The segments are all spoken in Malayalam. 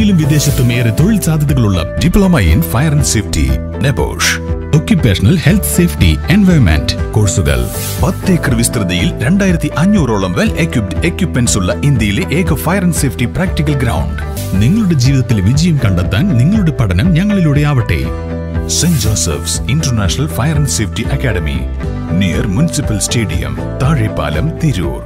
ഇന്ത്യയിലും വിദേശത്തും ഏറെ തൊഴിൽ സാധ്യതകളുള്ള diploma in fire and safety NEBOSH occupational health safety environment കോഴ്സുകൾ പത്ത് ഏക്കർ വിസ്തൃതിയിൽ രണ്ടായിരത്തി അഞ്ഞൂറോളം വെൽ എക്യുപ്ഡ് എക്യുപ്മെന്റ്സ് ഉള്ള ഇന്ത്യയിലെ ഏക fire and safety practical ground നിങ്ങളുടെ ജീവിതത്തിൽ വിജയം കണ്ടെത്താൻ നിങ്ങളുടെ പഠനം ഞങ്ങളിലൂടെ ആവട്ടെ saint Joseph's international fire and safety academy near municipal stadium Thazhepalam Tirur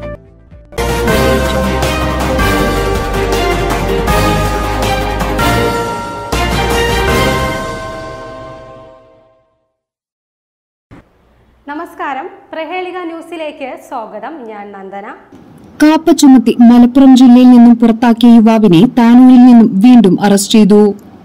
നമസ്കാരം പ്രഹേളിക ന്യൂസിലേക്ക് സ്വാഗതം ഞാൻ നന്ദന കാപ്പ ചുമത്തി മലപ്പുറം ജില്ലയിൽ നിന്നും പുറത്താക്കിയ യുവാവിനെ താനൂരിൽ നിന്നും വീണ്ടും അറസ്റ്റ് ചെയ്തു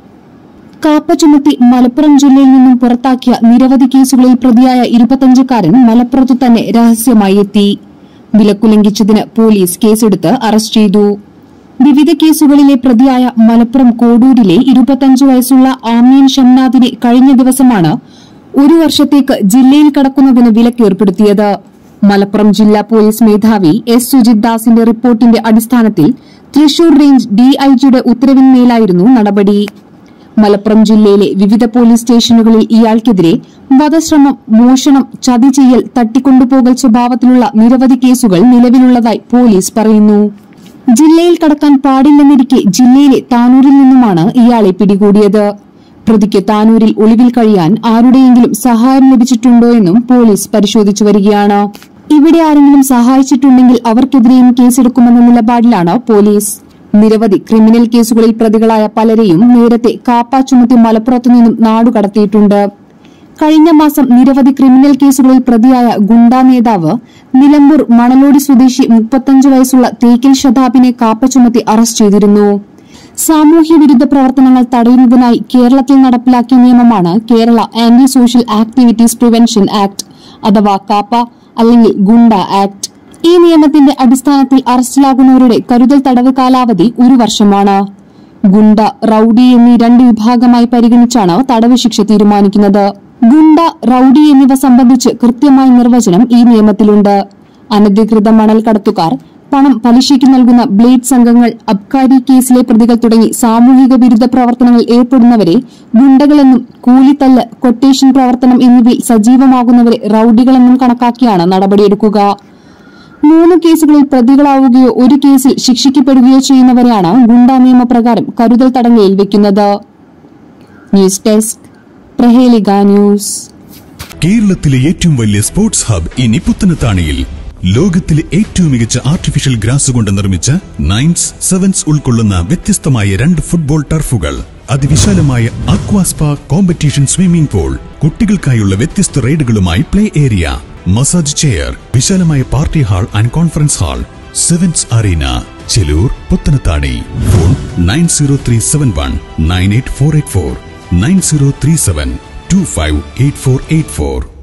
കാപ്പ ചുമത്തി മലപ്പുറം ജില്ലയിൽ നിന്നും പുറത്താക്കിയ നിരവധി കേസുകളിൽ പ്രതിയായ ഇരുപത്തഞ്ചുകാരൻ മലപ്പുറത്തു തന്നെ രഹസ്യമായി എത്തി വിലക്കുലംഘിച്ചതിന് പോലീസ് കേസെടുത്ത് അറസ്റ്റ് ചെയ്തു വിവിധ കേസുകളിലെ പ്രതിയായ മലപ്പുറം കോഡൂരിലെ ഇരുപത്തഞ്ചു വയസ്സുള്ള ആമീൻ ഷംനാദിനെ കഴിഞ്ഞ ദിവസമാണ് ഒരു വർഷത്തേക്ക് ജില്ലയിൽ കടക്കുന്നതിന് വിലക്കേർപ്പെടുത്തിയത് മലപ്പുറം ജില്ലാ പോലീസ് മേധാവി എസ് സുജിത് ദാസിന്റെ റിപ്പോർട്ടിന്റെ അടിസ്ഥാനത്തിൽ തൃശൂർ റേഞ്ച് ഡിഐജിയുടെ ഉത്തരവിന്മേലായിരുന്നു നടപടി മലപ്പുറം ജില്ലയിലെ വിവിധ പോലീസ് സ്റ്റേഷനുകളിൽ ഇയാൾക്കെതിരെ വധശ്രമം മോഷണം ചതി ചെയ്യൽ തട്ടിക്കൊണ്ടുപോകൽ സ്വഭാവത്തിലുള്ള നിരവധി കേസുകൾ നിലവിലുള്ളതായി പോലീസ് പറയുന്നു ജില്ലയിൽ കടക്കാൻ പാടില്ലെന്നിരിക്കെ ജില്ലയിലെ താനൂരിൽ നിന്നുമാണ് ഇയാളെ പിടികൂടിയത് പ്രതിക്ക് താനൂരിൽ ഒളിവിൽ കഴിയാൻ ആരുടെയെങ്കിലും സഹായം ലഭിച്ചിട്ടുണ്ടോ എന്നും പോലീസ് പരിശോധിച്ചു വരികയാണ് ഇവിടെ ആരെങ്കിലും സഹായിച്ചിട്ടുണ്ടെങ്കിൽ അവർക്കെതിരെയും കേസെടുക്കുമെന്ന നിലപാടിലാണ് പോലീസ് നിരവധി ക്രിമിനൽ കേസുകളിൽ പ്രതികളായ പലരെയും നേരത്തെ കാപ്പ ചുമത്തി മലപ്പുറത്തു നിന്നും നാടുകടത്തിയിട്ടുണ്ട് കഴിഞ്ഞ മാസം നിരവധി ക്രിമിനൽ കേസുകളിൽ പ്രതിയായ ഗുണ്ടാ നേതാവ് നിലമ്പൂർ മണലോടി സ്വദേശി മുപ്പത്തഞ്ച് വയസ്സുള്ള തേക്കിൽ ഷതാബിനെ കാപ്പ ചുമത്തി അറസ്റ്റ് ചെയ്തിരുന്നു സാമൂഹ്യ വിരുദ്ധ പ്രവർത്തനങ്ങൾ തടയുന്നതിനായി കേരളത്തിൽ നടപ്പിലാക്കിയ നിയമമാണ് Kerala anti social activities prevention act അഥവാ കാപ്പ അല്ലെങ്കിൽ ഗുണ്ട ആക്ട് ഈ നിയമത്തിന്റെ അടിസ്ഥാനത്തിൽ അറസ്റ്റിലാകുന്നവരുടെ കരുതൽ തടവ് കാലാവധി ഒരു വർഷമാണ് ഗുണ്ട റൌഡി എന്നീ രണ്ട് വിഭാഗമായി പരിഗണിച്ചാണ് തടവ് ശിക്ഷ തീരുമാനിക്കുന്നത് ഗുണ്ട റൌഡി എന്നിവ സംബന്ധിച്ച് കൃത്യമായ നിർവചനം ഈ നിയമത്തിലുണ്ട് അനധികൃത മണൽ കടത്തുകാർ പണം പലിശയ്ക്ക് നൽകുന്ന ബ്ലേഡ് സംഘങ്ങൾ അബ്കാരി കേസിലെ പ്രതികൾ തുടങ്ങി സാമൂഹിക വിരുദ്ധ പ്രവർത്തനങ്ങളിൽ ഏർപ്പെടുന്നവരെ ഗുണ്ടകളെന്നും കൂലിത്തല്ല് കൊട്ടേഷൻ പ്രവർത്തനം എന്നിവയിൽ സജീവമാകുന്നവരെ റൌഡികളെന്നും കണക്കാക്കിയാണ് നടപടിയെടുക്കുക മൂന്ന് കേസുകളിൽ പ്രതികളാവുകയോ ഒരു കേസിൽ ശിക്ഷിക്കപ്പെടുകയോ ചെയ്യുന്നവരെയാണ് ഗുണ്ടാ നിയമപ്രകാരം കരുതൽ തടങ്കലിൽ വെക്കുന്നത് ന്യൂസ് ഡെസ്ക് പ്രഹേലിക ന്യൂസ് കേരളത്തിലെ ഏറ്റവും വലിയ സ്പോർട്സ് ഹബ് ഇനി പുത്തനത്താണിയിൽ ലോകത്തിലെ ഏറ്റവും മികച്ച ആർട്ടിഫിഷ്യൽ ഗ്രാസ് കൊണ്ട് നിർമ്മിച്ച നയൻസ് സെവൻസ് ഉൾക്കൊള്ളുന്ന വ്യത്യസ്തമായ രണ്ട് ഫുട്ബോൾ ടർഫുകൾ അതിവിശാലമായ അക്വാസ്പ കോമ്പറ്റീഷൻ സ്വിമ്മിംഗ് പൂൾ കുട്ടികൾക്കായുള്ള വ്യത്യസ്ത റൈഡുകളുമായി പ്ലേ ഏരിയ മസാജ് ചെയർ വിശാലമായ party hall and conference hall sevens arena Chelur Puthanathani phone nine zero three seven one nine eight four eight four nine zero three seven two five eight four eight four